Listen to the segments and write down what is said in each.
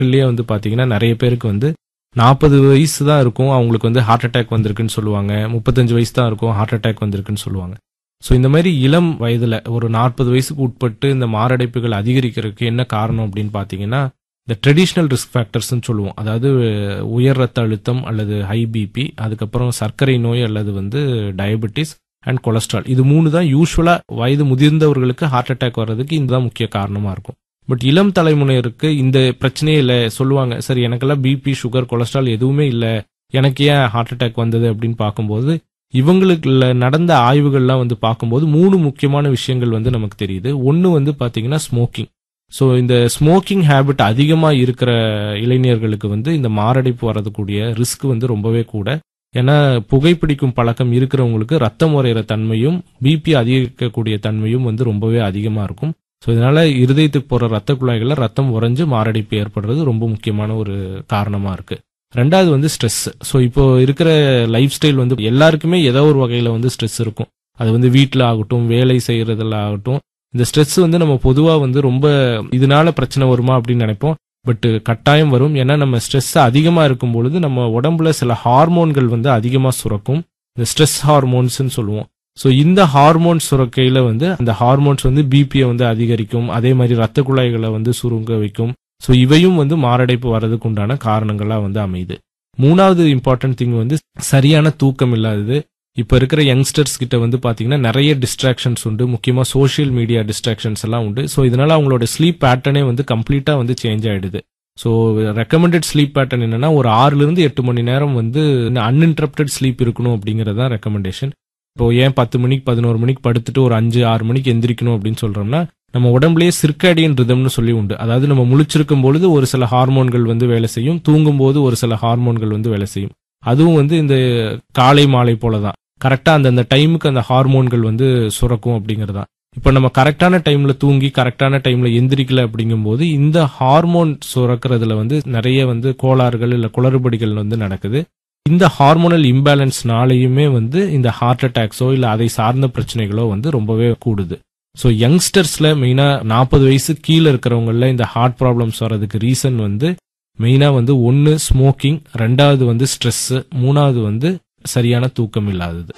இளைஞர்கள்லயே வந்து பாத்தீங்கன்னா நிறைய பேருக்கு வந்து நாற்பது வயசு தான் இருக்கும் அவங்களுக்கு வந்து ஹார்ட் அட்டாக் வந்திருக்குன்னு சொல்லுவாங்க முப்பத்தஞ்சு வயசு தான் இருக்கும் ஹார்ட் அட்டாக் வந்திருக்குன்னு சொல்லுவாங்க ஸோ இந்த மாதிரி இளம் வயதுல ஒரு நாற்பது வயசுக்கு உட்பட்டு இந்த மாரடைப்புகள் அதிகரிக்கிறதுக்கு என்ன காரணம் அப்படின்னு பாத்தீங்கன்னா இந்த ட்ரெடிஷ்னல் ரிஸ்க் ஃபேக்டர்ஸ்னு சொல்லுவோம் அதாவது உயர் ரத்த அழுத்தம் அல்லது ஹை பிபி அதுக்கப்புறம் சர்க்கரை நோய் அல்லது வந்து டயபெட்டிஸ் அண்ட் கொலஸ்ட்ரால் இது மூணு தான் யூஸ்வலா வயது முதிர்ந்தவர்களுக்கு ஹார்ட் அட்டாக் வர்றதுக்கு இதுதான் முக்கிய காரணமா இருக்கும் பட் இளம் தலைமுறையினருக்கு இந்த பிரச்சனையே இல்லை சொல்லுவாங்க சரி எனக்கெல்லாம் பிபி சுகர் கொலஸ்ட்ரால் எதுவுமே இல்லை எனக்கு ஏன் ஹார்ட் அட்டாக் வந்தது அப்படின்னு பார்க்கும்போது இவங்களுக்குள்ள நடந்த ஆய்வுகள்லாம் வந்து பார்க்கும்போது மூணு முக்கியமான விஷயங்கள் வந்து நமக்கு தெரியுது ஒன்று வந்து பார்த்தீங்கன்னா ஸ்மோக்கிங் ஸோ இந்த ஸ்மோக்கிங் ஹேபிட் அதிகமாக இருக்கிற இளைஞர்களுக்கு வந்து இந்த மாரடைப்பு வரதுக்கூடிய ரிஸ்க் வந்து ரொம்பவே கூட ஏன்னா புகைப்பிடிக்கும் பழக்கம் இருக்கிறவங்களுக்கு ரத்தம் உறையிற தன்மையும் பிபி அதிகரிக்கக்கூடிய தன்மையும் வந்து ரொம்பவே அதிகமாக இருக்கும் ஸோ இதனால இருதயத்துக்கு போகிற ரத்த குழாய்களில் ரத்தம் உறைஞ்சு மாரடைப்பு ஏற்படுறது ரொம்ப முக்கியமான ஒரு காரணமாக இருக்கு ரெண்டாவது வந்து ஸ்ட்ரெஸ் ஸோ இப்போ இருக்கிற லைஃப் ஸ்டைல் வந்து எல்லாருக்குமே ஏதோ ஒரு வகையில் வந்து ஸ்ட்ரெஸ் இருக்கும் அது வந்து வீட்டில் ஆகட்டும் வேலை செய்யறதுல ஆகட்டும் இந்த ஸ்ட்ரெஸ் வந்து நம்ம பொதுவாக வந்து ரொம்ப இதனால பிரச்சனை வருமா அப்படின்னு நினைப்போம் பட் கட்டாயம் வரும் ஏன்னா நம்ம ஸ்ட்ரெஸ் அதிகமாக இருக்கும் பொழுது நம்ம உடம்புல சில ஹார்மோன்கள் வந்து அதிகமாக சுரக்கும் இந்த ஸ்ட்ரெஸ் ஹார்மோன்ஸ்னு சொல்லுவோம் ஸோ இந்த ஹார்மோன்ஸ் சுரக்கையில் வந்து அந்த ஹார்மோன்ஸ் வந்து பிபியை வந்து அதிகரிக்கும் அதே மாதிரி ரத்த குழாய்களை வந்து சுருங்க வைக்கும் ஸோ இவையும் வந்து மாரடைப்பு வர்றதுக்கு உண்டான காரணங்களாக வந்து அமையுது மூணாவது இம்பார்ட்டன்ட் திங் வந்து சரியான தூக்கம் இல்லாதது இப்போ இருக்கிற யங்ஸ்டர்ஸ் கிட்ட வந்து பாத்தீங்கன்னா நிறைய டிஸ்ட்ராக்ஷன்ஸ் உண்டு முக்கியமாக சோஷியல் மீடியா டிஸ்ட்ராக்ஷன்ஸ் எல்லாம் உண்டு ஸோ இதனால அவங்களோட ஸ்லீப் பேட்டர்னே வந்து கம்ப்ளீட்டா வந்து சேஞ்ச் ஆயிடுது ஸோ ரெக்கமெண்டட் ஸ்லீப் பேட்டர்ன் என்னன்னா ஒரு ஆறுல இருந்து எட்டு மணி நேரம் வந்து அன்இன்டரப்டட் ஸ்லீப் இருக்கணும் அப்படிங்கிறது தான் ரெக்கமெண்டேஷன் இப்போ ஏன் பத்து மணிக்கு பதினோரு மணிக்கு படுத்துட்டு ஒரு அஞ்சு ஆறு மணிக்கு எந்திரிக்கணும் அப்படின்னு சொல்றோம்னா நம்ம உடம்புலயே சிற்காடியன் ரிதம்னு சொல்லி உண்டு அதாவது நம்ம முழிச்சிருக்கும் பொழுது ஒரு சில ஹார்மோன்கள் வந்து வேலை செய்யும் தூங்கும் போது ஒரு சில ஹார்மோன்கள் வந்து வேலை செய்யும் அதுவும் வந்து இந்த காலை மாலை போல தான் கரெக்டா அந்தந்த டைமுக்கு அந்த ஹார்மோன்கள் வந்து சுரக்கும் அப்படிங்கிறது தான் இப்போ நம்ம கரெக்டான டைம்ல தூங்கி கரெக்டான டைம்ல எந்திரிக்கல அப்படிங்கும்போது இந்த ஹார்மோன் சுரக்கிறதுல வந்து நிறைய வந்து கோளாறுகள் இல்ல குளறுபடிகள் வந்து நடக்குது இந்த ஹார்மோனல் இம்பேலன்ஸ்னாலையுமே வந்து இந்த ஹார்ட் அட்டாக்ஸோ இல்ல அதை சார்ந்த பிரச்சனைகளோ வந்து ரொம்பவே கூடுது ஸோ யங்ஸ்டர்ஸ்ல மெயினா நாற்பது வயசு கீழே இருக்கிறவங்கள இந்த ஹார்ட் ப்ராப்ளம்ஸ் வர்றதுக்கு ரீசன் வந்து மெயினா வந்து ஒன்னு ஸ்மோக்கிங் ரெண்டாவது வந்து ஸ்ட்ரெஸ் மூணாவது வந்து சரியான தூக்கம் இல்லாதது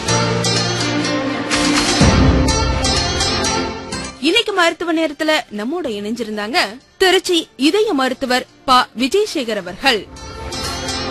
இன்னைக்கு மருத்துவ நேரத்துல நம்மோட இணைஞ்சிருந்தாங்க திருச்சி இதய மருத்துவர் ப விஜயசேகர் அவர்கள்